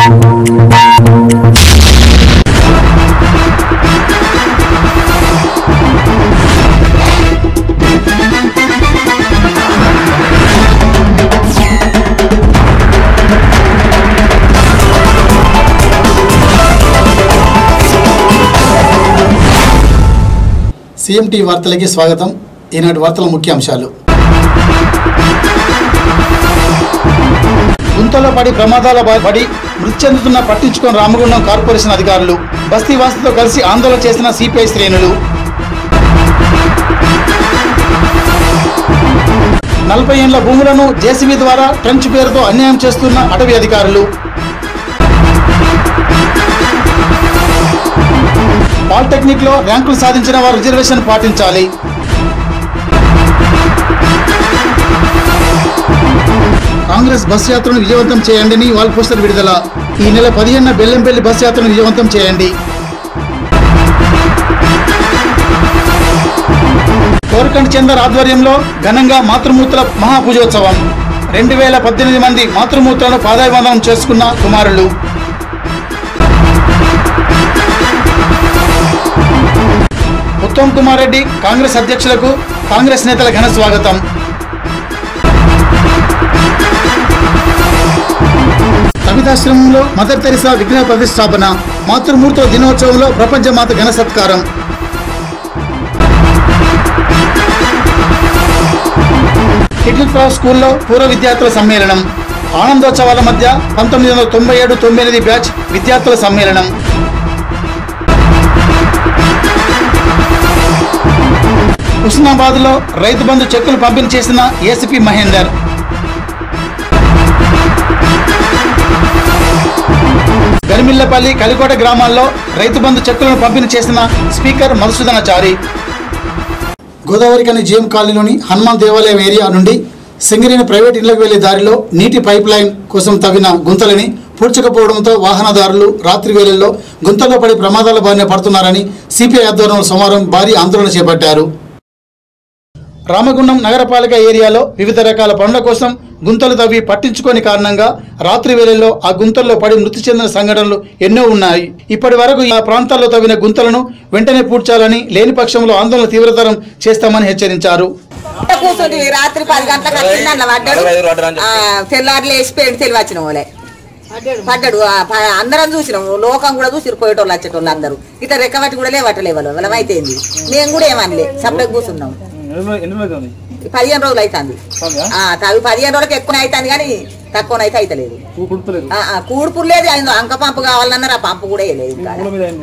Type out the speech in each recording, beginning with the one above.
CMT వార్తలకి స్వాగతం ఈనాటి వార్తల ముఖ్యాంశాలు గుంతలో పడి ప్రమాదాల బా- పడి మృతి చెందుతున్న పట్టించుకొని రామగుండం కార్పొరేషన్ అధికారులు బస్తీ వాసులతో కలిసి ఆందోళన చేసిన సిపిఐ శ్రేణులు నలభై ఏళ్ల భూములను జేసీబీ ద్వారా ట్రంచ్ పేరుతో అన్యాయం చేస్తున్న అటవీ అధికారులు పాలిటెక్నిక్ లో ర్యాంకులు సాధించిన వారు రిజర్వేషన్ పాటించాలి కాంగ్రెస్ బస్ యాత్రను విజయవంతం చేయండి అని వాల్ పోస్టర్ విడుదల ఈ నెల పదిహేనున బెల్లంపల్లి బస్ యాత్రను విజయవంతం చేయండి కోరకండ్ చందర్ ఆధ్వర్యంలో ఘనంగా మాతృమూర్తుల మహాపూజోత్సవం రెండు వేల పద్దెనిమిది మంది మాతృమూర్తులను పాదాభివందనం చేసుకున్న కుమారులు ఉత్తమ్ కుమార్ రెడ్డి కాంగ్రెస్ అధ్యక్షులకు కాంగ్రెస్ నేతల ఘన స్వాగతం కవితాశ్రమంలో మదర్ తెరిసా విగ్రహ ప్రతిష్టాపన మాతృమూర్తుల దినోత్సవంలో ప్రపంచ మాత ఘన సత్కారం లిటిల్ క్రాస్ స్కూల్లో పూర్వ విద్యార్థుల సమ్మేళనం ఆనందోత్సవాల మధ్య పంతొమ్మిది వందల తొంభై ఏడు తొమ్మిది బ్యాచ్ విద్యార్థుల సమ్మేళనం హుస్నాబాద్ లో రైతు బంధు చెక్కులు పంపిణీ చేసిన ఏసీపీ మహేందర్ గరిమిల్లపల్లి కలికోట గ్రామాల్లో రైతు బంధు చెక్కులను పంపిణీ చేసిన స్పీకర్ మధుసూదనాచారి గోదావరి కని జీఎం కాలనీలోని హనుమాన్ దేవాలయం ఏరియా నుండి సింగరేణి ప్రైవేట్ ఇళ్లకు వెళ్లే దారిలో నీటి పైప్ లైన్ కోసం తవ్విన గుంతలని పూడ్చకపోవడంతో వాహనదారులు రాత్రి వేళల్లో గుంతలో పడి ప్రమాదాల బారిన పడుతున్నారని సిపిఐ ఆధ్వర్యంలో సోమవారం భారీ ఆందోళన చేపట్టారు రామగుండం నగరపాలిక ఏరియాలో వివిధ రకాల పనుల కోసం గుంతలు తవ్వి పట్టించుకోని కారణంగా రాత్రి వేళల్లో ఆ గుంతల్లో పడి మృతి చెందిన సంఘటనలు ఎన్నో ఉన్నాయి ఇప్పటి వరకు ఆ ప్రాంతాల్లో తవ్విన గుంతలను వెంటనే పూడ్చాలని లేని పక్షంలో ఆందోళన తీవ్రతరం చేస్తామని హెచ్చరించారు ఇంత కూర్చుంది రాత్రి పది గంటలకు వచ్చింది అన్న పడ్డాడు ఆ, తెల్లారి లేచిపోయాడు తెలివి వచ్చిన వాళ్ళే పడ్డాడు ఆ, ప- అందరం చూసినాం లోకం కూడా చూసి పోయేటోళ్ళు వచ్చేటోళ్ళు అందరూ ఇట్లా రెక్కబట్టి కూడా లేవట్టలే వాళ్ళు వాళ్ళం అయితే మేము కూడా ఏమనలే సపరేట్ కూర్చున్నాం పదిహేను రోజులు అవుతుంది అవి పదిహేను రోజులకి ఎక్కువ అవుతుంది కానీ తక్కువనైతే అయితలేదు ఆ, ఆ, కూడుపురు లేదు ఆయన అంక పంపు కావాలన్నారు ఆ పంపు కూడా వేయలేదు ఇంకా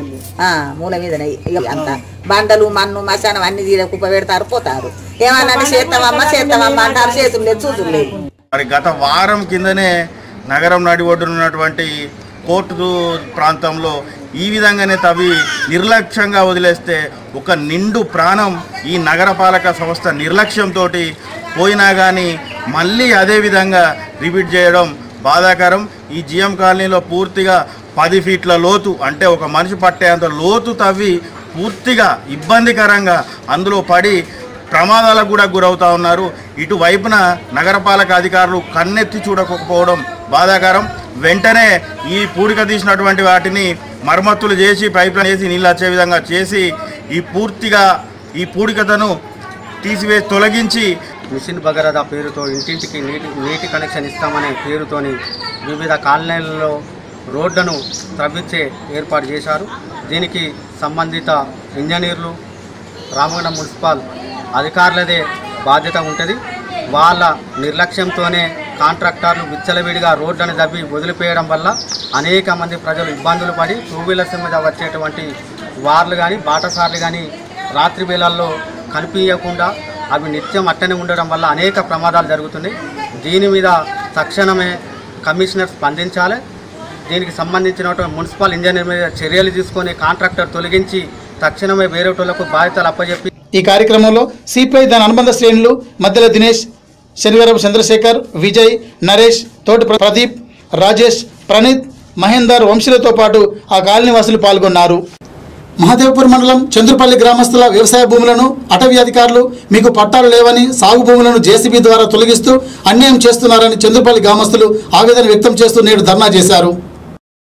ఆ, మూల మీదనే ఇక అంత బండలు మన్ను మశానం అన్ని తీర కుప్ప పెడతారు పోతారు ఏమన్నా చేస్తామమ్మా చేస్తామమ్మా అంటారు చేతులు లేదు చూతులు లేదు మరి గత వారం కిందనే నగరం నడి ఒడ్డున ఉన్నటువంటి కోర్టు ప్రాంతంలో ఈ విధంగానే తవ్వి నిర్లక్ష్యంగా వదిలేస్తే ఒక నిండు ప్రాణం ఈ నగరపాలక సంస్థ నిర్లక్ష్యంతో పోయినా కానీ మళ్ళీ అదే విధంగా రిపీట్ చేయడం బాధాకరం ఈ జిఎం కాలనీలో పూర్తిగా పది ఫీట్ల లోతు అంటే ఒక మనిషి పట్టేంత లోతు తవ్వి పూర్తిగా ఇబ్బందికరంగా అందులో పడి ప్రమాదాలకు కూడా గురవుతా ఉన్నారు ఇటువైపున నగరపాలక అధికారులు కన్నెత్తి చూడకపోవడం బాధాకరం వెంటనే ఈ పూడిక తీసినటువంటి వాటిని మరమ్మతులు చేసి పైప్ లైన్ చేసి నీళ్ళు వచ్చే విధంగా చేసి ఈ పూర్తిగా ఈ పూడికతను తీసివేసి తొలగించి మిషన్ భగరథ పేరుతో ఇంటింటికి నీటి నీటి కనెక్షన్ ఇస్తామనే పేరుతోని వివిధ కాలనీలలో రోడ్లను త్రవ్వించే ఏర్పాటు చేశారు దీనికి సంబంధిత ఇంజనీర్లు రామగుండం మున్సిపల్ అధికారులదే బాధ్యత ఉంటుంది వాళ్ళ నిర్లక్ష్యంతోనే కాంట్రాక్టర్లు విచ్చలవిడిగా రోడ్లను దవ్వి వదిలిపేయడం వల్ల అనేక మంది ప్రజలు ఇబ్బందులు పడి టూ వీలర్స్ మీద వచ్చేటువంటి వార్లు కానీ బాటసార్లు కానీ రాత్రి వేళల్లో కనిపించకుండా అవి నిత్యం అట్టనే ఉండడం వల్ల అనేక ప్రమాదాలు జరుగుతున్నాయి దీని మీద తక్షణమే కమిషనర్ స్పందించాలి దీనికి సంబంధించినటువంటి మున్సిపల్ ఇంజనీర్ మీద చర్యలు తీసుకొని కాంట్రాక్టర్ తొలగించి తక్షణమే వేరేటోళ్లకు బాధ్యతలు అప్పచెప్పి ఈ కార్యక్రమంలో సిపిఐ దాని అనుబంధ శ్రేణులు మధ్యల దినేష్ శనివారపు చంద్రశేఖర్ విజయ్ నరేష్ తోటి ప్ర- ప్రదీప్ రాజేష్ ప్రణీత్ మహేందర్ వంశీలతో పాటు ఆ కాలనీ వాసులు పాల్గొన్నారు మహదేవ్పూర్ మండలం చంద్రపల్లి గ్రామస్తుల వ్యవసాయ భూములను అటవీ అధికారులు మీకు పట్టాలు లేవని సాగు భూములను జేసీబీ ద్వారా తొలగిస్తూ అన్యాయం చేస్తున్నారని చంద్రపల్లి గ్రామస్తులు ఆవేదన వ్యక్తం చేస్తూ నేడు ధర్నా చేశారు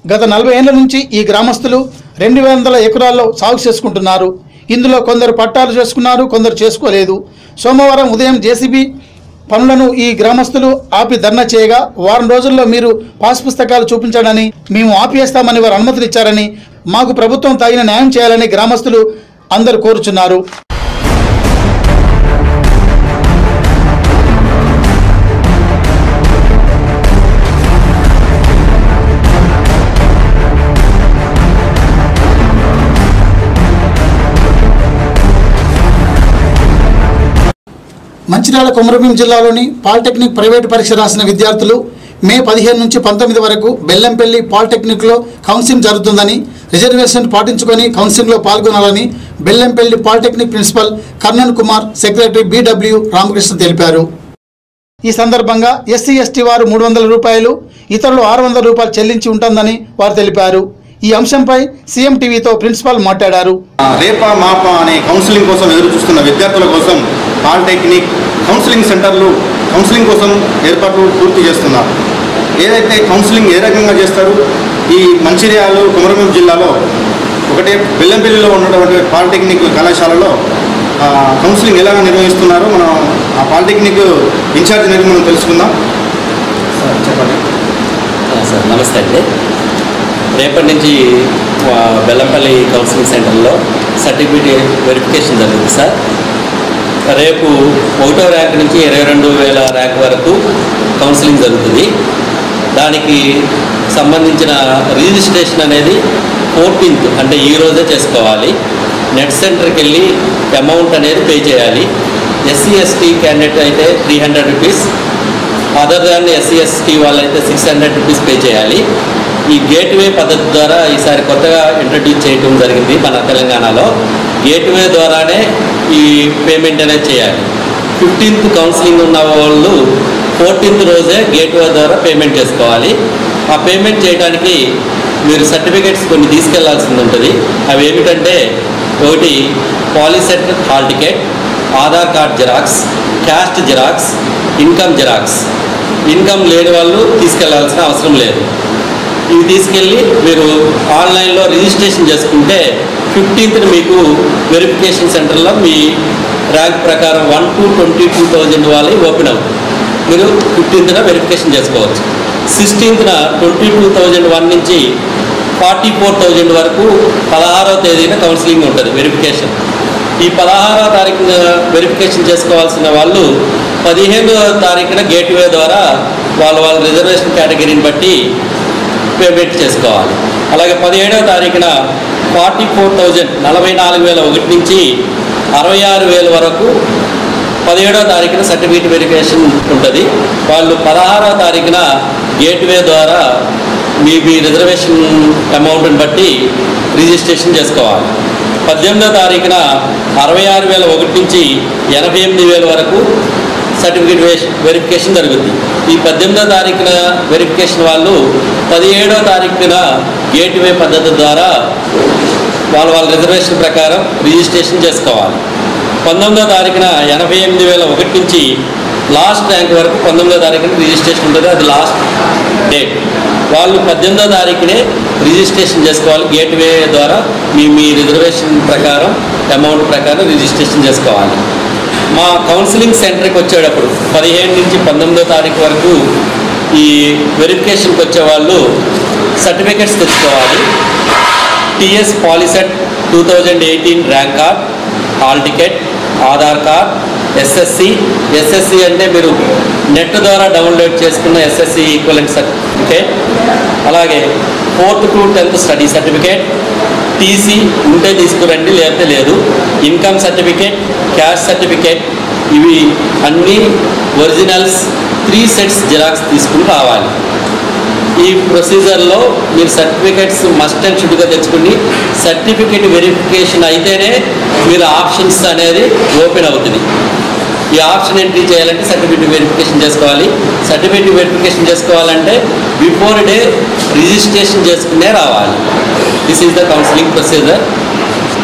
గత నలభై ఏళ్ల నుంచి ఈ గ్రామస్తులు రెండు వందల ఎకరాల్లో సాగు చేసుకుంటున్నారు ఇందులో కొందరు పట్టాలు చేసుకున్నారు కొందరు చేసుకోలేదు సోమవారం ఉదయం జేసీబీ పనులను ఈ గ్రామస్తులు ఆపి ధర్నా చేయగా వారం రోజుల్లో మీరు పాస్ పుస్తకాలు చూపించాడని మేము ఆపివేస్తామని వారు అనుమతులు ఇచ్చారని మాకు ప్రభుత్వం తగిన న్యాయం చేయాలని గ్రామస్తులు అందరు కోరుచున్నారు మంచిర్యాల కొమరభీం జిల్లాలోని పాలిటెక్నిక్ ప్రైవేటు పరీక్ష రాసిన విద్యార్థులు మే పదిహేను నుంచి పంతొమ్మిది వరకు బెల్లంపల్లి పాలిటెక్నిక్లో కౌన్సిలింగ్ జరుగుతుందని రిజర్వేషన్ పాటించుకొని కౌన్సిలింగ్లో పాల్గొనాలని Bellampalli polytechnic principal Karnan Kumar secretary BW Ramakrishna తెలిపారు ఈ సందర్భంగా ఎస్సీ ఎస్టీ వారు మూడు వందల రూపాయలు ఇతరులు ఆరు వందల రూపాయలు చెల్లించి ఉంటుందని వారు తెలిపారు ఈ అంశంపై సీఎం టీవీతో ప్రిన్సిపాల్ మాట్లాడారు రేపా మాపా అనే కౌన్సిలింగ్ కోసం ఎదురు చూస్తున్న విద్యార్థుల కోసం పాలిటెక్నిక్ కౌన్సిలింగ్ సెంటర్లు కౌన్సిలింగ్ కోసం ఏర్పాట్లు పూర్తి చేస్తున్నారు ఏదైతే కౌన్సిలింగ్ ఏ రకంగా చేస్తారు ఈ మంచిర్యాలు కుమరభీం జిల్లాలో ఒకటే బెల్లంపల్లిలో ఉన్నటువంటి పాలిటెక్నిక్ కళాశాలలో ఆ, కౌన్సిలింగ్ ఎలా నిర్వహిస్తున్నారో మనం ఆ పాలిటెక్నిక్ ఇన్ఛార్జ్ అనేది మనం తెలుసుకుందాం సార్ చెప్పండి ఆ, సార్ నమస్తే అండి రేపటి నుంచి ఆ, బెల్లంపల్లి కౌన్సిలింగ్ సెంటర్లో సర్టిఫికేట్ వెరిఫికేషన్ జరుగుతుంది సార్ రేపు ఒకటో ర్యాంక్ నుంచి ఇరవై రెండు వేల ర్యాంక్ వరకు కౌన్సిలింగ్ జరుగుతుంది దానికి సంబంధించిన రిజిస్ట్రేషన్ అనేది ఫోర్టీన్త్ అంటే ఈ రోజే చేసుకోవాలి నెట్ సెంటర్కి వెళ్ళి అమౌంట్ అనేది పే చేయాలి ఎస్సీ ఎస్టీ క్యాండిడేట్ అయితే three hundred rupees other than SC ST వాళ్ళైతే సిక్స్ హండ్రెడ్ రూపీస్ పే చేయాలి ఈ గేట్వే పద్ధతి ద్వారా ఈసారి కొత్తగా ఇంట్రడ్యూస్ చేయడం జరిగింది మన తెలంగాణలో గేట్వే ద్వారానే ఈ పేమెంట్ అనేది చేయాలి ఫిఫ్టీన్త్ కౌన్సిలింగ్ ఉన్న వాళ్ళు ఫోర్టీన్త్ రోజే గేట్వే ద్వారా పేమెంట్ చేసుకోవాలి ఆ పేమెంట్ చేయడానికి మీరు సర్టిఫికేట్స్ కొన్ని తీసుకెళ్లాల్సింది ఉంటుంది అవి ఏమిటంటే ఒకటి Polycet hall ticket Aadhaar card xerox caste xerox income xerox income లేని వాళ్ళు తీసుకెళ్లాల్సిన అవసరం లేదు ఇవి తీసుకెళ్ళి మీరు ఆన్లైన్లో రిజిస్ట్రేషన్ చేసుకుంటే ఫిఫ్టీన్త్ని మీకు వెరిఫికేషన్ సెంటర్లో మీ ర్యాంక్ ప్రకారం one to twenty two thousand వాళ్ళవి ఓపెన్ అవుతుంది మీరు ఫిఫ్టీన్త్న వెరిఫికేషన్ చేసుకోవచ్చు సిక్స్టీన్త్న ట్వంటీ టూ థౌజండ్ వన్ నుంచి ఫార్టీ ఫోర్ థౌజండ్ వరకు పదహారవ తేదీన కౌన్సిలింగ్ ఉంటుంది వెరిఫికేషన్ ఈ పదహారవ తారీఖున వెరిఫికేషన్ చేసుకోవాల్సిన వాళ్ళు పదిహేనవ తారీఖున గేట్వే ద్వారా వాళ్ళ వాళ్ళ రిజర్వేషన్ కేటగిరీని బట్టి పేమెంట్ చేసుకోవాలి అలాగే పదిహేడవ తారీఖున ఫార్టీ ఫోర్ థౌజండ్ నలభై నాలుగు వేల ఒకటి నుంచి అరవై ఆరు వేల వరకు పదిహేడవ తారీఖున సర్టిఫికేట్ వెరిఫికేషన్ ఉంటుంది వాళ్ళు పదహారవ తారీఖున గేట్వే ద్వారా మీ మీ రిజర్వేషన్ అమౌంట్ని బట్టి రిజిస్ట్రేషన్ చేసుకోవాలి పద్దెనిమిదవ తారీఖున అరవై ఆరు వేల ఒకటి నుంచి ఎనభై ఎనిమిది వేల వరకు సర్టిఫికేట్ వేష్- వెరిఫికేషన్ జరుగుతుంది ఈ పద్దెనిమిదో తారీఖున వెరిఫికేషన్ వాళ్ళు పదిహేడో తారీఖున గేట్వే పద్ధతి ద్వారా వాళ్ళ వాళ్ళ రిజర్వేషన్ ప్రకారం రిజిస్ట్రేషన్ చేసుకోవాలి పంతొమ్మిదో తారీఖున ఎనభై ఎనిమిది వేల ఒకటి నుంచి లాస్ట్ ర్యాంక్ వరకు పంతొమ్మిదో తారీఖున రిజిస్ట్రేషన్ ఉంటుంది అది లాస్ట్ డేట్ వాళ్ళు పద్దెనిమిదో తారీఖునే రిజిస్ట్రేషన్ చేసుకోవాలి గేట్వే ద్వారా మీ మీ రిజర్వేషన్ ప్రకారం అమౌంట్ ప్రకారం రిజిస్ట్రేషన్ చేసుకోవాలి మా కౌన్సిలింగ్ సెంటర్కి వచ్చేటప్పుడు పదిహేను నుంచి పంతొమ్మిదో తారీఖు వరకు ఈ వెరిఫికేషన్కి వచ్చే వాళ్ళు సర్టిఫికెట్స్ తెచ్చుకోవాలి TS Polycet two thousand eighteen rank card hall ticket Aadhaar card SSC SSC అంటే మీరు నెట్ ద్వారా డౌన్లోడ్ చేసుకున్న ఎస్ఎస్సి ఈక్వలెంట్ సర్టిఫికేట్ అలాగే fourth to tenth study certificate TC ఉంటే తీసుకురండి లేకపోతే లేదు ఇన్కమ్ సర్టిఫికేట్ క్యాష్ సర్టిఫికేట్ ఇవి అన్నీ ఒరిజినల్స్ త్రీ సెట్స్ జిరాక్స్ తీసుకుని రావాలి ఈ ప్రొసీజర్లో మీరు సర్టిఫికేట్స్ మస్ట్ అండ్ షుడ్గా తెచ్చుకుని సర్టిఫికేట్ వెరిఫికేషన్ అయితేనే మీరు ఆప్షన్స్ అనేది ఓపెన్ అవుతుంది ఈ ఆప్షన్ ఎంట్రీ చేయాలంటే సర్టిఫికేట్ వెరిఫికేషన్ చేసుకోవాలి సర్టిఫికేట్ వెరిఫికేషన్ చేసుకోవాలంటే బిఫోర్ డే రిజిస్ట్రేషన్ చేసుకునే రావాలి this is the counselling procedure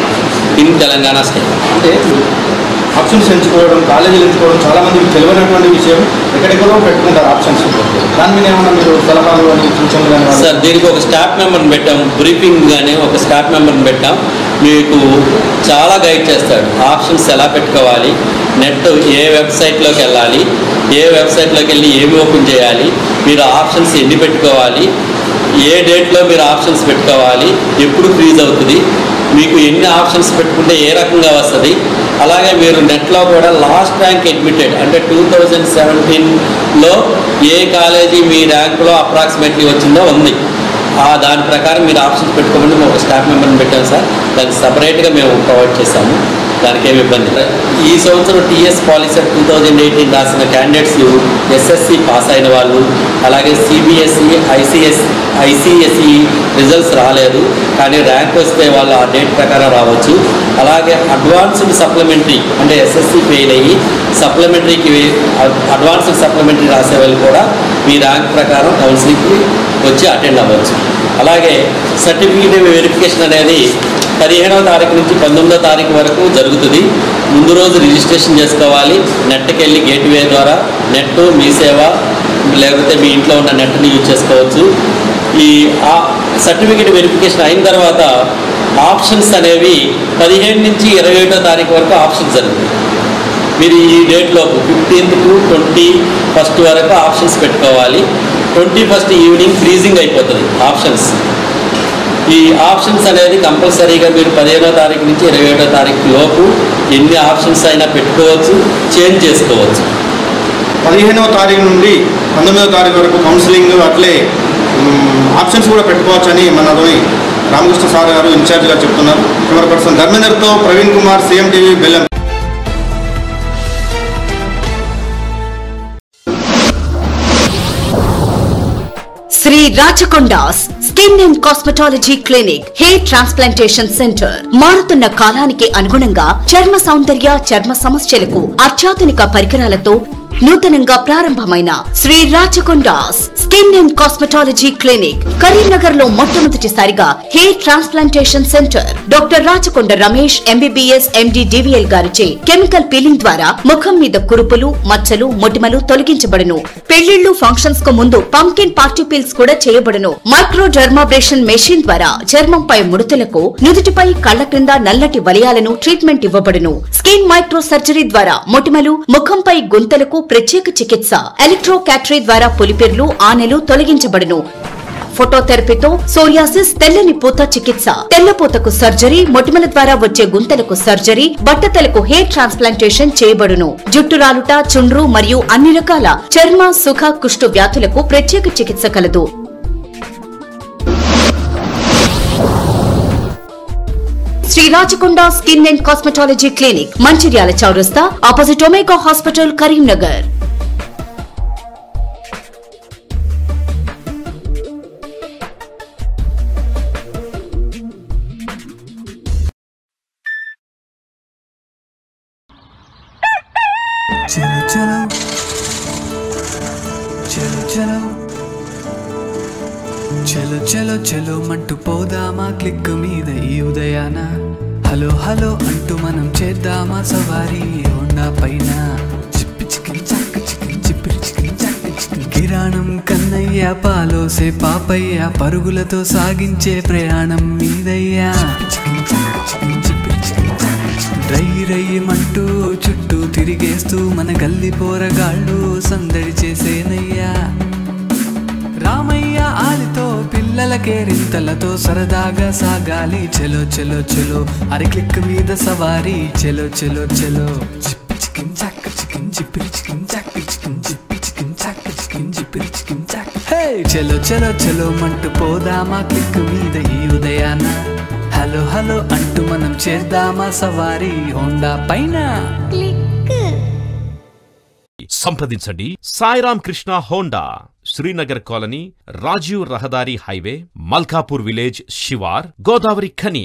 in Telangana state అంటే ఆప్షన్స్ ఎంచుకోవడం కాలేజీలు ఎంచుకోవడం చాలా మందికి తెలియనటువంటి విషయం ఎక్కడెక్కడో పెట్టుకుంటారు ఆప్షన్స్ దాని మీద ఏమన్నా మీరు సలహాలు అని సూచనలు కానీ వాళ్ళు- సార్ దీనికి ఒక స్టాఫ్ మెంబర్ని పెట్టాం బ్రీఫింగ్ కానీ ఒక స్టాఫ్ మెంబర్ని పెట్టాం మీకు చాలా గైడ్ చేస్తాడు ఆప్షన్స్ ఎలా పెట్టుకోవాలి నెట్ ఏ వెబ్సైట్లోకి వెళ్ళాలి ఏ వెబ్సైట్లోకి వెళ్ళి ఏమి ఓపెన్ చేయాలి మీరు ఆప్షన్స్ ఎన్ని పెట్టుకోవాలి ఏ డేట్లో మీరు ఆప్షన్స్ పెట్టుకోవాలి ఎప్పుడు ఫ్రీజ్ అవుతుంది మీకు ఎన్ని ఆప్షన్స్ పెట్టుకుంటే ఏ రకంగా వస్తుంది అలాగే మీరు నెట్లో కూడా లాస్ట్ ర్యాంక్ అడ్మిటెడ్ అంటే టూ థౌజండ్ సెవెంటీన్లో ఏ కాలేజీ మీ ర్యాంకులో అప్రాక్సిమేట్లీ వచ్చిందో ఉంది ఆ దాని ప్రకారం మీరు ఆప్షన్స్ పెట్టుకోమని మేము ఒక స్టాఫ్ మెంబర్ని పెట్టాం సార్ దానికి సపరేట్గా మేము ప్రొవైడ్ చేశాము దానికి ఏమి ఇబ్బంది లేదు. ఈ సంవత్సరం TS Polycet two thousand eighteen రాసిన క్యాండిడేట్స్ ఎస్ఎస్సి పాస్ అయిన వాళ్ళు అలాగే సిబిఎస్ఈ ఐసిఎస్ ఐసిఎస్ఈ రిజల్ట్స్ రాలేదు కానీ ర్యాంక్ వస్తే వాళ్ళు ఆ డేట్ ప్రకారం రావచ్చు అలాగే అడ్వాన్స్డ్ సప్లిమెంటరీ అంటే ఎస్ఎస్సి ఫెయిల్ అయ్యి సప్లిమెంటరీకి అడ్వాన్స్డ్ సప్లిమెంటరీ రాసే వాళ్ళు కూడా మీ ర్యాంక్ ప్రకారం కౌన్సిలింగ్కి వచ్చి అటెండ్ అవ్వచ్చు అలాగే సర్టిఫికేట్ వెరిఫికేషన్ అనేది పదిహేనవ తారీఖు నుంచి పంతొమ్మిదో తారీఖు వరకు జరుగుతుంది ముందు రోజు రిజిస్ట్రేషన్ చేసుకోవాలి నెట్కి వెళ్ళి గేట్వే ద్వారా నెట్ మీ సేవ లేకపోతే మీ ఇంట్లో ఉన్న నెట్ని యూజ్ చేసుకోవచ్చు ఈ ఆ సర్టిఫికేట్ వెరిఫికేషన్ అయిన తర్వాత ఆప్షన్స్ అనేవి పదిహేను నుంచి ఇరవై ఒకటో తారీఖు వరకు ఆప్షన్స్ జరుగుతాయి మీరు ఈ డేట్లో ఫిఫ్టీన్త్ టు ట్వంటీ ఫస్ట్ వరకు ఆప్షన్స్ పెట్టుకోవాలి ట్వంటీ ఫస్ట్ ఈవినింగ్ ఫ్రీజింగ్ అయిపోతుంది ఆప్షన్స్ ఈ ఆప్షన్స్ అనేది కంపల్సరీగా మీరు పదిహేనో తారీఖు నుంచి ఇరవై ఒకటో తారీఖు లోపు ఎన్ని ఆప్షన్స్ అయినా పెట్టుకోవచ్చు చేంజ్ చేసుకోవచ్చు పదిహేనవ తారీఖు నుండి పంతొమ్మిదవ తారీఖు వరకు కౌన్సిలింగ్ అట్లే మ్, ఆప్షన్స్ కూడా పెట్టుకోవచ్చని మనతోని రామకృష్ణ సార్ గారు ఇన్ఛార్జ్గా చెప్తున్నారు కెమెరా పర్సన్ ధర్మేందర్తో ప్రవీణ్ కుమార్ సీఎం టీవీ బెల్లం Shri Rachakondas skin and cosmetology clinic hair transplantation centre మారుతున్న కాలానికి అనుగుణంగా చర్మ సౌందర్య చర్మ సమస్యలకు అత్యాధునిక పరికరాలతో నూతనంగా ప్రారంభమైన Shri Rachakondas skin and cosmetology clinic Karimnagar లో మొట్టమొదటిసారిగా hair transplantation centre doctor Rachakonda Ramesh MBBS MD DVL గారిచే కెమికల్ పీలింగ్ ద్వారా ముఖం మీద కురుపులు మచ్చలు మొటిమలు తొలగించబడును పెళ్లిళ్లు ఫంక్షన్స్ కు ముందు పంకిన్ పార్టీ పీల్స్ కూడా చేయబడును మైక్రో డర్మాబ్రేషన్ మెషిన్ ద్వారా చర్మంపై ముడతలకు నుదుటిపై కళ్ల క్రింద నల్లటి వలయాలను ట్రీట్మెంట్ ఇవ్వబడును స్కిన్ మైక్రో సర్జరీ ద్వారా మొటిమలు ముఖంపై గుంతలకు ప్రత్యేక చికిత్స ఎలక్ట్రో క్యాటరీ ద్వారా పులిపిర్లు ఆనెలు తొలగించబడును ఫోటోథెరపీతో సోరియాసిస్ తెల్లని పూత చికిత్స తెల్లపూతకు సర్జరీ మొటిమల ద్వారా వచ్చే గుంతలకు సర్జరీ బట్టతలకు హెయిర్ ట్రాన్స్ప్లాంటేషన్ చేయబడును జుట్టు రాలుట చుండ్రు మరియు అన్ని రకాల చర్మ సుఖ కుష్టు వ్యాధులకు ప్రత్యేక చికిత్స కలదు Shri Rachakonda skin and cosmetology clinic Mancherial చౌరస్తా ఆపోజిట్ ఒమేగా హాస్పిటల్ కరీంనగర్ చలో చలో చలో చలో చలో చలో చలో మంటూ పోదామా క్లిక్ మీద ఈ ఉదయాన హలో హలో అంటూ మనం చేద్దామా సవారీ హోండా పైన చిప్పి చికిన్ చక్క చికిన్ చిప్పిరి చికిన్ చక్క చికిన్ కిరాణం కన్నయ్య పాలోసే పాపయ్య పరుగులతో సాగించే ప్రయాణం మీదయ్యా చికిన్ చక్క చికిన్ చిప్పిరి చికిన్ చక్క చికిన్ రై రయ్యమంటూ చుట్టూ తిరిగేస్తూ మన గల్లి పోరగాళ్ళు సందడి చేసేనయ్యా రామయ్య ఆలితో పిల్లల కేరింతలతో సరదాగా సాగాలి చెలో చెలో చెలో అరి క్లిక్ మీద సవారీ చెలో చెలో చెలో చిప్పి చికిన్ చాక్ చికిన్ చిప్పిరి చికిన్ చాక్ చికిన్ చిప్పి చికిన్ చాక్ చికిన్ చిప్పిరి చికిన్ చాక్ హే చెలో చెలో చెలో మంటూ పోదామా క్లిక్ మీద ఈ ఉదయాన హలో హలో అంటూ మనం చేద్దామా సవారీ హోండా పైన సంప్రదించండి సాయిరామ్ కృష్ణ హోండా శ్రీనగర్ కాలనీ రాజీవ్ రహదారి హైవే మల్కాపూర్ విలేజ్ శివార్ గోదావరి ఖని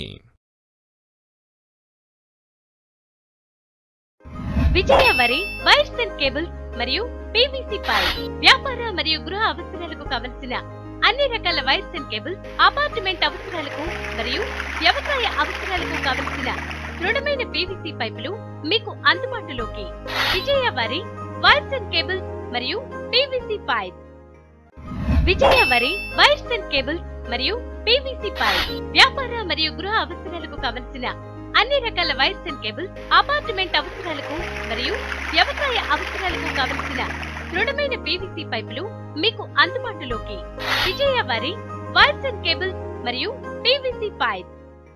విజయ వరి వైర్స్ అండ్ కేబుల్స్ మరియు పీవీసీ పైప్ వ్యాపార మరియు గృహ అవసరాలకు కావలసిన అన్ని రకాల వైర్స్ అండ్ కేబుల్స్ అపార్ట్మెంట్ అవసరాలకు మరియు వ్యవసాయ అవసరాలకు కావలసిన దృఢమైన పీవీసీ పైపులు మీకు అందుబాటులోకి విజయ వారి వైర్స్ అండ్ కేబుల్స్ మరియు పీవీసీ పైప్ విజయ వరి వైర్స్ అండ్ కేబుల్స్ మరియు పీవీసీ పైప్ వ్యాపార మరియు గృహ అవసరాలకు కావలసిన అన్ని రకాల వైర్స్ అండ్ కేబుల్స్ అపార్ట్మెంట్ అవసరాలకు మరియు వ్యవసాయ అవసరాలకు కావలసిన దృఢమైన పీవీసీ పైపులు మీకు అందుబాటులోకి విజయ వారి వైర్స్ అండ్ కేబుల్స్ మరియు పీవీసీ పైప్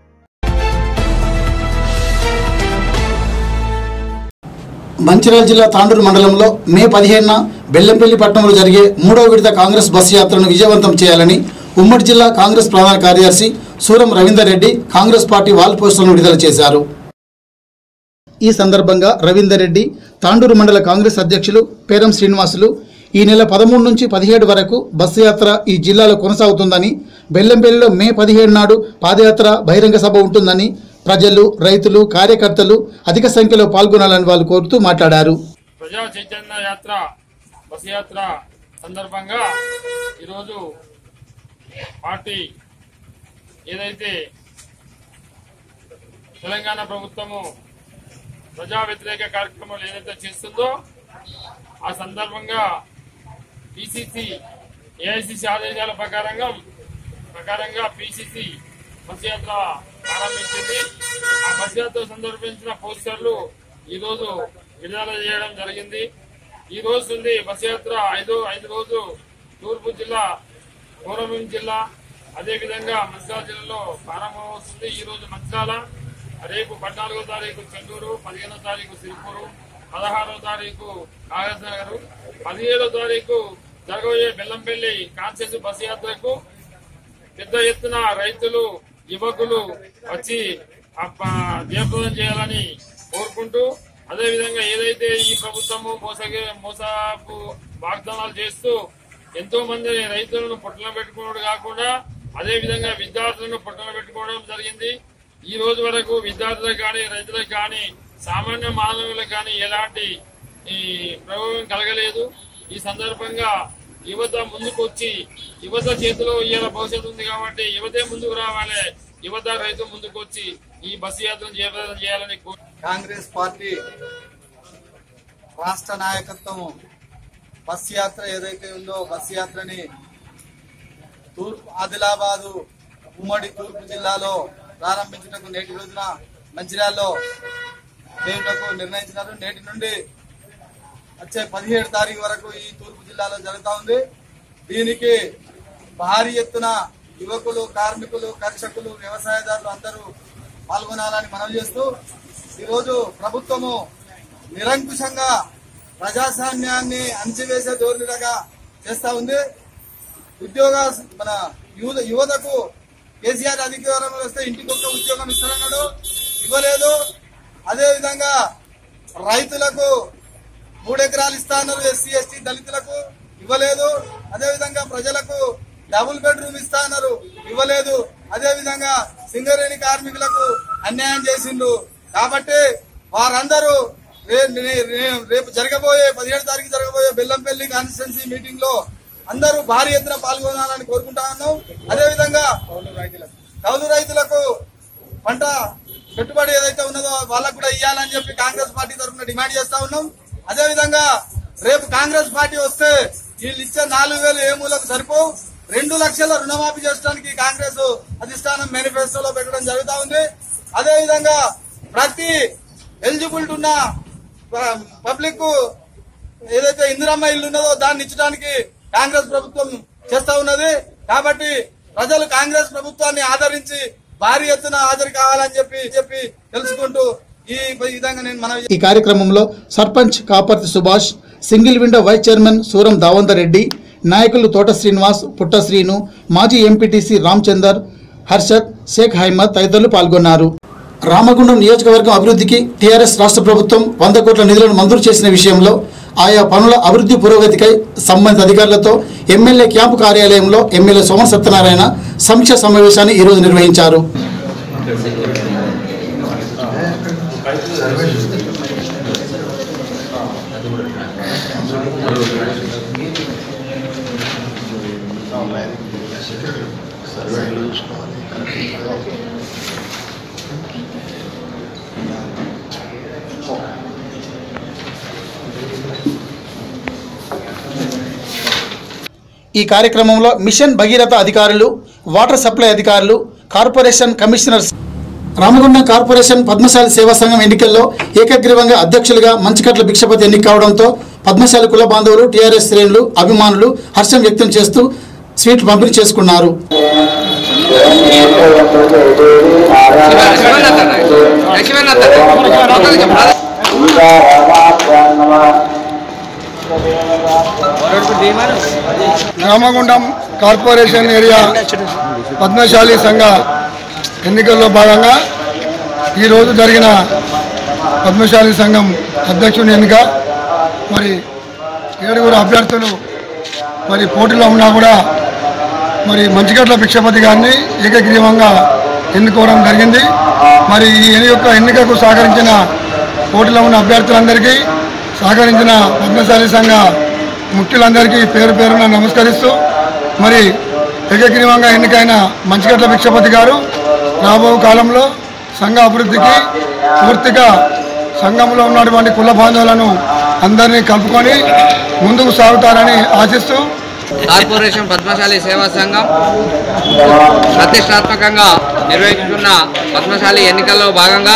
మంచిర్యాల జిల్లా తాండూరు మండలంలో మే పదిహేనున బెల్లంపల్లి పట్టణంలో జరిగే మూడవ విడత కాంగ్రెస్ బస్సు యాత్రను విజయవంతం చేయాలని ఉమ్మడి జిల్లా కాంగ్రెస్ ప్రధాన కార్యదర్శి సూరం రవీందర్ రెడ్డి కాంగ్రెస్ పార్టీ వాల్ పోస్టర్లను విడుదల చేశారు ఈ సందర్భంగా రవీందర్ రెడ్డి తాండూరు మండల కాంగ్రెస్ అధ్యక్షులు పేరం శ్రీనివాసులు ఈ నెల పదమూడు నుంచి పదిహేడు వరకు బస్సు యాత్ర ఈ జిల్లాలో కొనసాగుతుందని బెల్లంపల్లిలో మే పదిహేడు నాడు పాదయాత్ర బహిరంగ సభ ఉంటుందని ప్రజలు రైతులు కార్యకర్తలు అధిక సంఖ్యలో పాల్గొనాలని వాళ్ళు కోరుతూ మాట్లాడారు ప్రజా చైతన్య యాత్ర బస్ యాత్ర సందర్భంగా ఈరోజు పార్టీ ఏదైతే తెలంగాణ ప్రభుత్వము ప్రజా వ్యతిరేక కార్యక్రమాలు ఏదైతే చేస్తుందో ఆ సందర్భంగా పిసిసి ఏఐసిసి ఆదేశాల ప్రకారంగా ప్రకారంగా పిసిసి బస్ యాత్ర ప్రారంభించింది ఆ బస్ యాత్ర సందర్భించిన పోస్టర్లు ఈ రోజు విడుదల చేయడం జరిగింది ఈ రోజు నుండి బస్ యాత్ర ఐదు ఐదు రోజు తూర్పు జిల్లా కోరమీం జిల్లా అదే విధంగా మంచిర్యాల జిల్లాలో ప్రారంభమవుతుంది ఈ రోజు మంచిర్యాల రేపు పద్నాలుగో తారీఖు చెన్నూరు పదిహేనో తారీఖు సిరిపూరు పదహారో తారీఖు కాగజ్ నగర్ పదిహేడో తారీఖు జరగబోయే బెల్లంపల్లి కాన్సెన్స్ బస్ యాత్రకు పెద్ద ఎత్తున రైతులు యువకులు వచ్చి జయప్రదం చేయాలని కోరుకుంటూ అదే విధంగా ఏదైతే ఈ ప్రభుత్వము మోసగే మోసాపు వాగ్దానాలు చేస్తూ ఎంతో మంది రైతులను పొట్టన పెట్టుకోవడం కాకుండా అదే విధంగా విద్యార్థులను పొట్టన పెట్టుకోవడం జరిగింది ఈ రోజు వరకు విద్యార్థులకు కానీ రైతులకు కానీ సామాన్య మానవులకు కానీ ఎలాంటి ఈ ప్రభావం కలగలేదు ఈ సందర్భంగా యువత ముందుకు వచ్చి యువత చేతిలో ఇవాళ భవిష్యత్తు ఉంది కాబట్టి యువతే ముందుకు రావాలి యువత రైతు ముందుకు వచ్చి ఈ బస్సు యాత్రను జయప్రదం చేయాలని కోరు కాంగ్రెస్ పార్టీ రాష్ట్ర నాయకత్వం బస్ యాత్ర ఏదైతే ఉందో బస్ యాత్రని తూర్పు ఆదిలాబాదు ఉమ్మడి తూర్పు జిల్లాలో ప్రారంభించటకు నేటి రోజున మంచిర్యాలలో చేయుటకు నిర్ణయించినారు నేటి నుండి వచ్చే పదిహేడు తారీఖు వరకు ఈ తూర్పు జిల్లాలో జరుగుతా ఉంది దీనికి భారీ ఎత్తున యువకులు కార్మికులు కర్షకులు వ్యవసాయదారులు అందరూ పాల్గొనాలని మనవి చేస్తూ ఈరోజు ప్రభుత్వము నిరంకుశంగా ప్రజాస్వామ్యాన్ని అణచివేసే ధోరణిగా చేస్తా ఉంది ఉద్యోగ మన యువత యువతకు కేసీఆర్ అధికారంలో వస్తే ఇంటికి ఒక్క ఉద్యోగం ఇస్తారన్నాడు ఇవ్వలేదు అదే విధంగా రైతులకు మూడు ఎకరాలు ఇస్తా అన్నారు ఎస్సీ ఎస్టీ దళితులకు ఇవ్వలేదు అదే విధంగా ప్రజలకు డబుల్ బెడ్రూమ్ ఇస్తా అన్నారు ఇవ్వలేదు అదే విధంగా సింగరేణి కార్మికులకు అన్యాయం చేసిండు కాబట్టి వారందరూ రే- రే- రే- రేపు జరగబోయే పదిహేడు తారీఖు జరగబోయే బెల్లంపల్లి కాన్స్టిట్యున్సీ మీటింగ్ లో అందరూ భారీ ఎత్తున పాల్గొనాలని కోరుకుంటా ఉన్నాం అదే విధంగా కౌలు రైతులకు పంట పెట్టుబడి ఏదైతే ఉన్నదో వాళ్ళకు కూడా ఇవ్వాలని చెప్పి కాంగ్రెస్ పార్టీ తరఫున డిమాండ్ చేస్తా ఉన్నాం అదే విధంగా రేపు కాంగ్రెస్ పార్టీ వస్తే వీళ్ళు ఇచ్చే నాలుగు వేలు ఏ మూలకు సరిపోవు రెండు లక్షల రుణమాఫీ చేయడానికి కాంగ్రెస్ అధిష్టానం మేనిఫెస్టోలో పెట్టడం జరుగుతా ఉంది అదే విధంగా ప్రతి ఎలిజిబుల్ ఉన్న పబ్లిక్ ఏదైతే ఇందిరమ్మ ఇల్లు ఉన్నదో దాన్ని ఇచ్చడానికి కాంగ్రెస్ ప్రభుత్వం చేస్తా ఉన్నది కాబట్టి ప్రజలు కాంగ్రెస్ ప్రభుత్వాన్ని ఆదరించి భారీ ఎత్తున హాజరు కావాలని చెప్పి చెప్పి తెలుసుకుంటూ ఈ విధంగా నేను మనవి ఈ కార్యక్రమంలో sarpanch Kaparthi Subhash single window vice chairman Suram Davander Reddy నాయకులు తోట శ్రీనివాస్ పుట్ట శ్రీను మాజీ ఎంపీటీసీ రామచందర్ హర్షద్ షేక్ హైమద్ తదితరులు పాల్గొన్నారు రామగుండం నియోజకవర్గం అభివృద్ధికి టీఆర్ఎస్ రాష్ట్ర ప్రభుత్వం వంద కోట్ల నిధులను మంజూరు చేసిన విషయంలో ఆయా పనుల అభివృద్ధి పురోగతికై సంబంధిత అధికారులతో ఎమ్మెల్యే క్యాంపు కార్యాలయంలో ఎమ్మెల్యే సోమ సత్యనారాయణ సమీక్ష సమావేశాన్ని ఈరోజు నిర్వహించారు ఈ కార్యక్రమంలో మిషన్ భగీరథ అధికారులు వాటర్ సప్లై అధికారులు corporation commissioners Ramagundam corporation Padmashali సేవా సంఘం ఎన్నికల్లో ఏకగ్రీవంగా అధ్యక్షులుగా మంచికట్ల భిక్షపతి ఎన్నిక కావడంతో పద్మశాలి కుల బాంధవులు టీఆర్ఎస్ శ్రేణులు అభిమానులు హర్షం వ్యక్తం చేస్తూ స్వీట్లు పంపిణీ చేసుకున్నారు రామగుండం కార్పొరేషన్ ఏరియా పద్మశాలి సంఘ ఎన్నికల్లో భాగంగా ఈరోజు జరిగిన పద్మశాలి సంఘం అధ్యక్షుని ఎన్నిక మరి ఏడుగురు అభ్యర్థులు మరి పోటీలో ఉన్నా కూడా మరి మంచిగట్ల భిక్షపతి గారిని ఏకగ్రీవంగా ఎన్నుకోవడం జరిగింది మరి ఈ యొక్క ఎన్నికకు సహకరించిన పోటీలో ఉన్న అభ్యర్థులందరికీ సహకరించిన పద్మశాలి సంఘ ముఖ్యులందరికీ పేరు పేరున నమస్కరిస్తూ మరి ఏకగ్రీవంగా ఎన్నికైన మంచిగట్ల భిక్షపతి గారు రాబో కాలంలో సంఘ అభివృద్ధికి పూర్తిగా సంఘంలో ఉన్నటువంటి కుల బాంధవులను అందరినీ కలుపుకొని ముందుకు సాగుతారని ఆశిస్తూ కార్పొరేషన్ పద్మశాలి సేవా సంఘం ప్రతిష్టాత్మకంగా నిర్వహించుకున్న పద్మశాలి ఎన్నికల్లో భాగంగా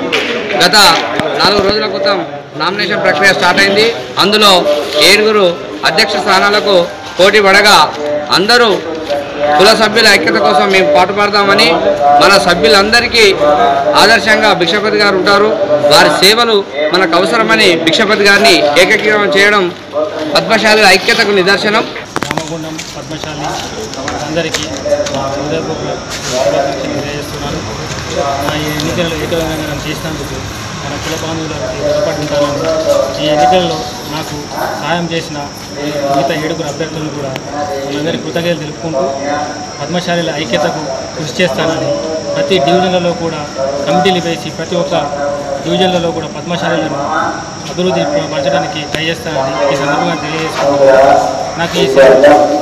గత నాలుగు రోజుల క్రితం నామినేషన్ ప్రక్రియ స్టార్ట్ అయింది అందులో ఏడుగురు అధ్యక్ష స్థానాలకు పోటీ పడగా అందరూ కుల సభ్యుల ఐక్యత కోసం మేము పాటుపడతామని మన సభ్యులందరికీ ఆదర్శంగా భిక్షపతి గారు ఉంటారు వారి సేవలు మనకు అవసరమని భిక్షపతి గారిని ఏకగ్రీవం చేయడం పద్మశాలి ఐక్యతకు నిదర్శనం రామగుండం పద్మశాలి అందరికీ నా హృదయపూర్వక శుభాకాంక్షలు తెలియజేస్తున్నాను నా ఈ ఎన్నికల్లో ఏకవంగా నేను చేసినందుకు మన కుల బాంధవులకు రుణపడి ఉంటానని ఈ ఎన్నికల్లో నాకు సాయం చేసిన ఈ మిగతా ఏడుగురు అభ్యర్థులను కూడా వాళ్ళందరికీ కృతజ్ఞతలు తెలుపుకుంటూ పద్మశాలిల ఐక్యతకు కృషి చేస్తానని ప్రతి డివిజన్లలో కూడా కమిటీలు వేసి ప్రతి ఒక్క డివిజన్లలో కూడా పద్మశాలను అభివృద్ధి పరచడానికి ట్రై చేస్తానని ఈ సందర్భంగా తెలియజేసుకుంటున్నాను నాకు ఈ సే-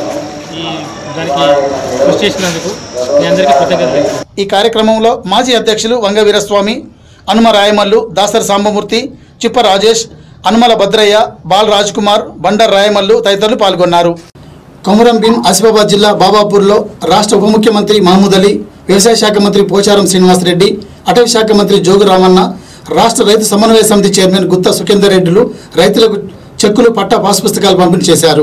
ఈ దానికి కృషి చేసినందుకు మీ అందరికీ కృతజ్ఞతలు ఈ కార్యక్రమంలో మాజీ అధ్యక్షులు వంగ వీరస్వామి అనుమ రాయమల్లు దాసరి సాంబమూర్తి చిప్ప రాజేష్ అనుమల భద్రయ్య బాల్ రాజ్ కుమార్ బండర్ రాయమల్లు తదితరులు పాల్గొన్నారు కొమురం భీం ఆసిఫాబాద్ జిల్లా బాబాపూర్లో రాష్ట్ర ఉప ముఖ్యమంత్రి మహమూద్ అలీ వ్యవసాయ శాఖ మంత్రి పోచారం శ్రీనివాసరెడ్డి అటవీ శాఖ మంత్రి జోగు రామన్న రాష్ట్ర రైతు సమన్వయ సమితి చైర్మన్ గుత్తా సుఖేందర్ రెడ్డిలు రైతులకు చెక్కులు పట్టా పాస్ పుస్తకాలు పంపిణీ చేశారు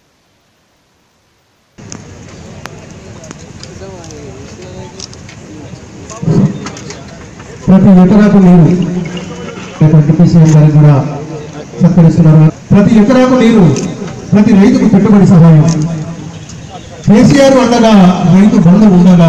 ప్రతి ఎకరాకు నీరు డిప్యూటీ సీఎం గారికి కూడా సత్కరిస్తున్నారు ప్రతి ఎకరాకు నీరు ప్రతి రైతుకు పెట్టుబడి సహాయం కేసీఆర్ ఉండగా రైతు బంధు ఉండగా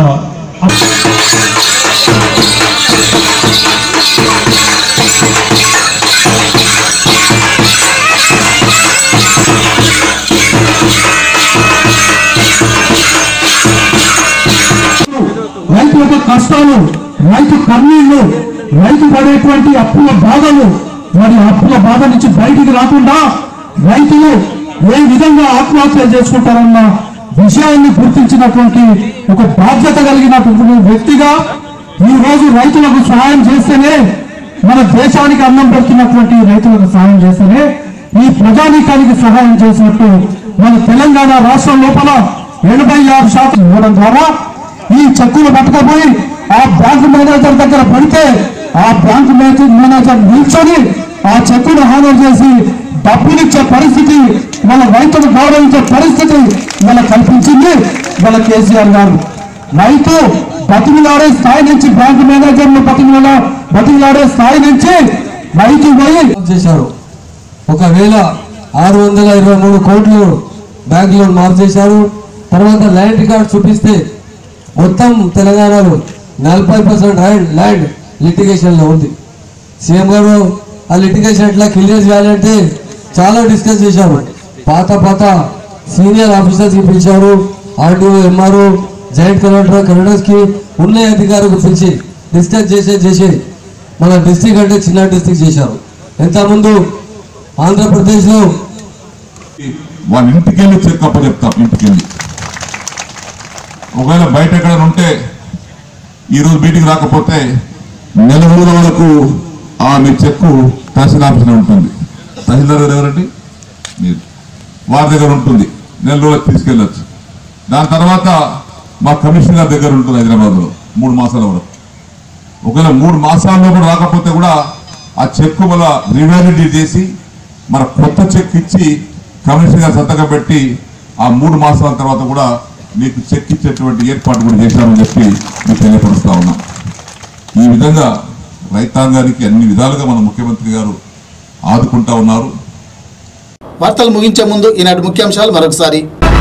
రైతు యొక్క కష్టాలు రైతు కన్నీళ్లు రైతు పడేటువంటి అప్పుల బాధలు మరి అప్పుల బాధ నుంచి బయటికి రాకుండా రైతులు ఏ విధంగా ఆత్మహత్య చేసుకుంటారన్న విషయాన్ని గుర్తించినటువంటి ఒక బాధ్యత కలిగినటువంటి వ్యక్తిగా ఈ రోజు రైతులకు సహాయం చేస్తేనే మన దేశానికి అన్నం పెడుతున్నటువంటి రైతులకు సహాయం చేస్తేనే ఈ ప్రజానీకానికి సహాయం చేసినట్టు మన తెలంగాణ రాష్ట్రం లోపల ఎనభై ఆరు శాతం ఇవ్వడం ద్వారా ఈ చెక్కులు పట్టుకపోయి ఆ బ్యాంకు మేనేజర్ దగ్గర పడితే ఆ బ్యాంకు మేనేజర్ మేనేజర్ నిల్చొని ఆ చెక్కును హాజరు చేసి డబ్బులిచ్చే పరిస్థితి మన రైతును గౌరవించే పరిస్థితి మన కల్పించింది మన కేసీఆర్ గారు రైతు బతిమిలాడే స్థాయి నుంచి బ్యాంకు మేనేజర్లు బతిమిలా బతిమిలాడే స్థాయి నుంచి రైతు పోయి చేశారు ఒకవేళ ఆరు వందల ఇరవై మూడు కోట్లు బ్యాంకులో మార్పు చేశారు తర్వాత ల్యాండ్ రికార్డ్ చూపిస్తే మొత్తం తెలంగాణలో నలభై పర్సెంట్ ల్యాండ్ ల్యాండ్ లిటిగేషన్లో ఉంది సీఎం గారు ఆ లిటిగేషన్ ఎట్లా క్లియర్ చేయాలంటే చాలా డిస్కస్ చేశారు పాత పాత సీనియర్ ఆఫీసర్స్కి పిలిచారు ఆర్డీఓ ఎంఆర్ఓ జాయింట్ కలెక్టర్ కలెక్టర్స్కి ఉన్న అధికారులకు పిలిచి డిస్కస్ చేసే చేసి మన డిస్టిక్ అంటే చిన్న డిస్టిక్ చేశారు ఇంతకుముందు ఆంధ్రప్రదేశ్లో వాళ్ళ ఇంటికి వెళ్ళి చెక్ చెప్తాం ఇంటికి వెళ్ళి ఒకవేళ బయట ఎక్కడ ఉంటే ఈరోజు మీటింగ్ రాకపోతే నెల రోజుల వరకు ఆ మీ చెక్కు తహసీల్ ఆఫీస్లో ఉంటుంది తహసీల్దార్ గారు ఎవరండి మీరు వారి దగ్గర ఉంటుంది నెల రోజులకు తీసుకెళ్ళొచ్చు దాని తర్వాత మా కమిషనర్ దగ్గర ఉంటుంది హైదరాబాద్లో మూడు మాసాల వరకు ఒకవేళ మూడు మాసాల్లో కూడా రాకపోతే కూడా ఆ చెక్కు మళ్ళా రివాలిడేట్ చేసి మన కొత్త చెక్ ఇచ్చి కమిషనర్ గారు సంతకం పెట్టి ఆ మూడు మాసాల తర్వాత కూడా మీకు చెక్ ఇచ్చేటువంటి ఏర్పాటు కూడా చేశామని చెప్పి మీకు తెలియపరుస్తా ఉన్నాం ఈ విధంగా రైతాంగానికి అన్ని విధాలుగా మన ముఖ్యమంత్రి గారు ఆదుకుంటా ఉన్నారు వార్తలు ముగించే ముందు ఈనాటి ముఖ్యాంశాలు మరొకసారి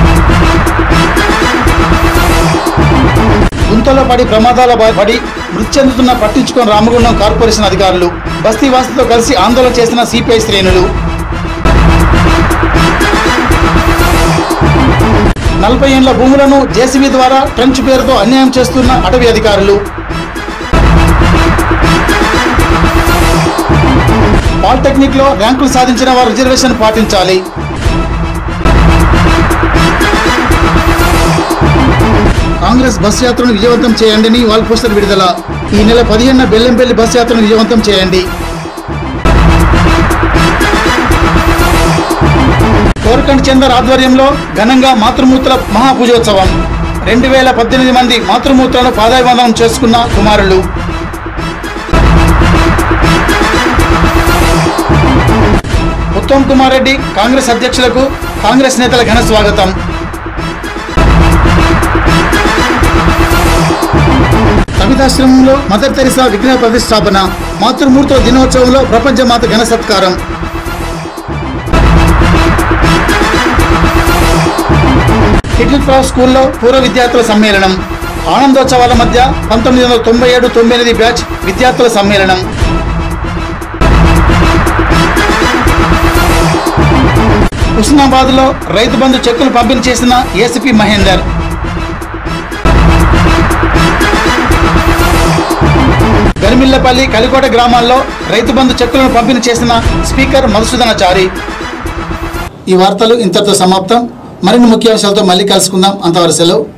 గుంతలో పడి ప్రమాదాల బా- పడి మృతి చెందుతున్న పట్టించుకొని రామగుండం కార్పొరేషన్ అధికారులు బస్తీ వాసులతో కలిసి ఆందోళన చేసిన సిపిఐ శ్రేణులు నలభై ఏళ్ల భూములను జేసీబీ ద్వారా ట్రంచ్ పేరుతో అన్యాయం చేస్తున్న అటవీ అధికారులు పాలిటెక్నిక్ లో ర్యాంకులు సాధించిన వారు రిజర్వేషన్ పాటించాలి కాంగ్రెస్ బస్ యాత్రను విజయవంతం చేయండి అని వాల్ పోస్టర్ విడుదల ఈ నెల పదిహేనున బెల్లంపల్లి బస్ యాత్రను విజయవంతం చేయండి కోరకండ్ చందర్ ఆధ్వర్యంలో ఘనంగా మాతృమూర్తుల మహాపూజోత్సవం రెండు వేల పద్దెనిమిది మంది మాతృమూర్తులను పాదాభివందనం చేసుకున్న కుమారులు ఉత్తమ్ కుమార్ రెడ్డి కాంగ్రెస్ అధ్యక్షులకు కాంగ్రెస్ నేతల ఘన స్వాగతం కవితాశ్రమంలో మదర్ తెరిసా విగ్రహ ప్రతిష్టాపన మాతృమూర్తుల దినోత్సవంలో ప్రపంచ మాత ఘన సత్కారం లిటిల్ ఫ్లవర్ స్కూల్లో పూర్వ విద్యార్థుల సమ్మేళనం ఆనందోత్సవాల మధ్య పంతొమ్మిది వందల తొంభై ఏడు తొంభై ఎనిమిది బ్యాచ్ విద్యార్థుల సమ్మేళనం హుస్నాబాద్ లో రైతు బంధు చెక్కులు పంపిణీ చేసిన ఏసీపీ మహేందర్ గరిమిల్లపల్లి కలికోట గ్రామాల్లో రైతు బంధు చెక్కులను పంపిణీ చేసిన స్పీకర్ మధుసూదనాచారి ఈ వార్తలు ఇంతటితో సమాప్తం మరిన్ని ముఖ్యాంశాలతో మళ్ళీ కలుసుకుందాం అంతవరకు సెలవు